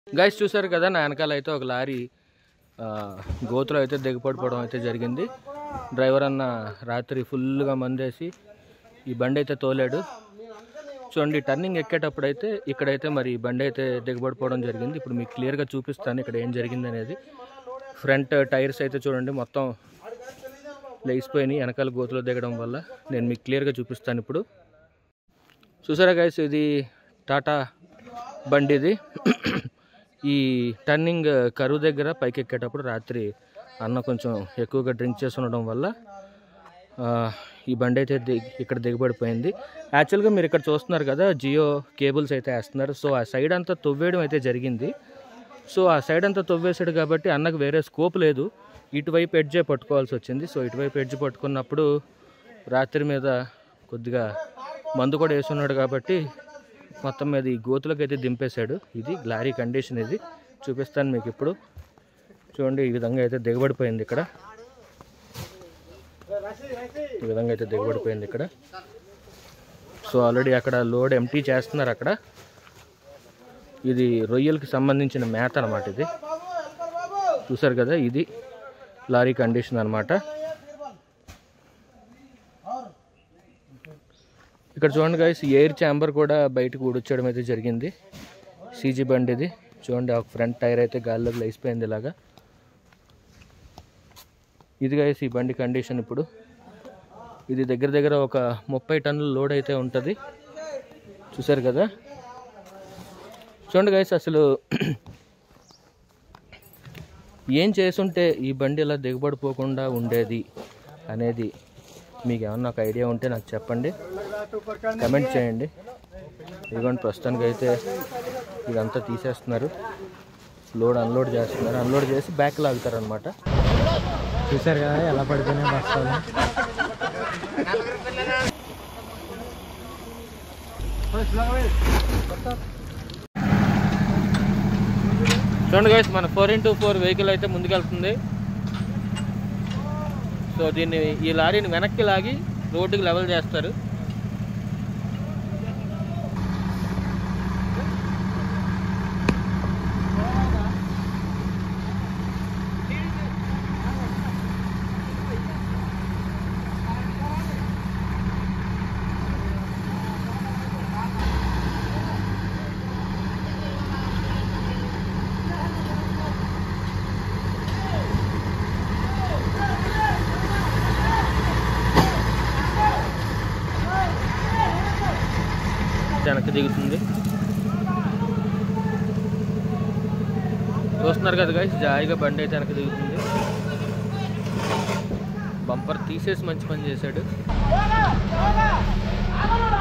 guys చూసారు కదా నా వెనకాల అయితే ఒక లారీ ఆ, గోతులో అయితే దిగపడిపోవడం అయితే జరిగింది డ్రైవర్ అన్న రాత్రి ఫుల్గా మందేసి ఈ బండి అయితే తోలాడు చూడండి టర్నింగ్ ఎక్కేటప్పుడు అయితే ఇక్కడైతే మరి ఈ బండి అయితే దిగబడిపోవడం జరిగింది ఇప్పుడు మీకు క్లియర్గా చూపిస్తాను ఇక్కడ ఏం జరిగింది అనేది ఫ్రంట్ టైర్స్ అయితే చూడండి మొత్తం లేచిపోయినాయి వెనకాల గోతులో దిగడం వల్ల నేను మీకు క్లియర్గా చూపిస్తాను ఇప్పుడు చూసారా గైస్ ఇది టాటా బండి ఇది ఈ టర్నింగ్ కరువు దగ్గర పైకి ఎక్కేటప్పుడు రాత్రి అన్న కొంచెం ఎక్కువగా డ్రింక్ చేసి ఉండడం వల్ల ఆ, ఈ బండి అయితే దిగ్ ఇక్కడ దిగబడిపోయింది యాక్చువల్గా మీరు ఇక్కడ చూస్తున్నారు కదా జియో కేబుల్స్ అయితే వేస్తున్నారు సో ఆ సైడ్ అంతా తవ్వేయడం అయితే జరిగింది సో ఆ సైడ్ అంతా తవ్వేసాడు కాబట్టి అన్నకు వేరే స్కోప్ లేదు ఇటువైపు ఎడ్జే పట్టుకోవాల్సి వచ్చింది సో ఇటువైపు ఎడ్జ్ పట్టుకున్నప్పుడు రాత్రి మీద కొద్దిగా మందు కూడా వేసున్నాడు కాబట్టి మొత్తం మీద ఈ గోతులకు అయితే దింపేశాడు ఇది లారీ కండిషన్ ఇది చూపిస్తాను మీకు ఇప్పుడు చూడండి ఈ విధంగా అయితే దిగబడిపోయింది ఇక్కడ ఈ విధంగా అయితే దిగబడిపోయింది ఇక్కడ సో ఆల్రెడీ అక్కడ లోడ్ ఎంటీ చేస్తున్నారు అక్కడ ఇది రొయ్యలకి సంబంధించిన మేత అనమాట ఇది చూసారు కదా ఇది లారీ కండిషన్ అనమాట ఇక్కడ చూడండి గైస్ ఎయిర్ ఛాంబర్ కూడా బయటకు ఊడొచ్చడం అయితే జరిగింది సీజీ బండి ఇది చూడండి ఒక ఫ్రంట్ టైర్ అయితే గాల్లోకి లేచిపోయింది ఇలాగా ఇది గైస్ ఈ బండి కండిషన్ ఇప్పుడు ఇది దగ్గర దగ్గర ఒక ముప్పై టన్నుల లోడ్ అయితే ఉంటుంది చూసారు కదా చూడండి గైస్ అసలు ఏం చేసుంటే ఈ బండి ఇలా దిగబడిపోకుండా ఉండేది అనేది మీకు ఏమన్నా ఒక ఐడియా ఉంటే నాకు చెప్పండి కమెంట్ చేయండి ఇదిగోండి ప్రస్తుతానికి అయితే ఇదంతా తీసేస్తున్నారు లోడ్ అన్లోడ్ చేస్తున్నారు అన్లోడ్ చేసి బ్యాక్ లాగుతారు అనమాట చూసారు కదా ఎలా పడిపోయినాయి బస్తాలు చూడండి గైస్ మన ఫోర్ ఇంటూ ఫోర్ వెహికల్ అయితే ముందుకెళ్తుంది సో దీన్ని ఈ లారీని వెనక్కి లాగి రోడ్డుకి లెవెల్ చేస్తారు వెనక్కి దిగుతుంది చూస్తున్నారు కదా గైస్ జాయిగా బండి అయితే వెనక్కి దిగుతుంది బంపర్ తీసేసి మంచి పని చేశాడు